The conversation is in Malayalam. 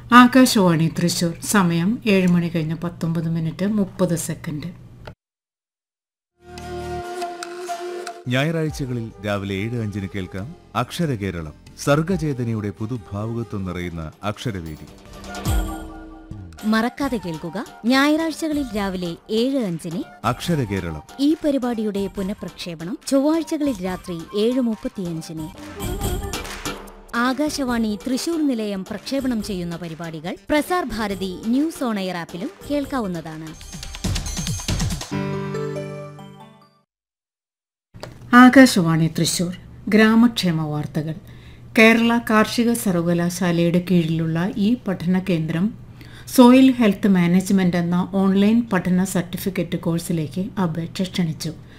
ആകാശവാണി തൃശൂർ സമയം ഏഴ് മണി കഴിഞ്ഞ് പത്തൊമ്പത് മിനിറ്റ് മുപ്പത് സെക്കൻഡ് ഞായറാഴ്ചകളിൽ രാവിലെ ഏഴ് അഞ്ചിന് കേൾക്കാം അക്ഷരകേരളം സർഗചേതനയുടെ പുതുഭാവുകത്വം നിറയുന്ന അക്ഷരവേദി മറക്കാതെ കേൾക്കുക ഞായറാഴ്ചകളിൽ രാവിലെ ഏഴ് അഞ്ചിന് അക്ഷരകേരളം ഈ പരിപാടിയുടെ പുനഃപ്രക്ഷേപണം ചൊവ്വാഴ്ചകളിൽ രാത്രി ഏഴ് മുപ്പത്തിയഞ്ചിന് ആകാശവാണി തൃശൂർ നിലയം പ്രക്ഷേപണം ചെയ്യുന്ന പരിപാടികൾ Prasar Bharati news on air ആപ്പിലും കേൾക്കാവുന്നതാണ് ആകാശവാണി തൃശൂർ ഗ്രാമക്ഷേമ വാർത്തകൾ കേരള കാർഷിക സർവകലാശാലയുടെ കീഴിലുള്ള ഈ പഠന കേന്ദ്രം സോയിൽ ഹെൽത്ത് മാനേജ്മെന്റ് എന്ന ഓൺലൈൻ പഠന സർട്ടിഫിക്കറ്റ് കോഴ്സിലേക്ക് അപേക്ഷ ക്ഷണിച്ചു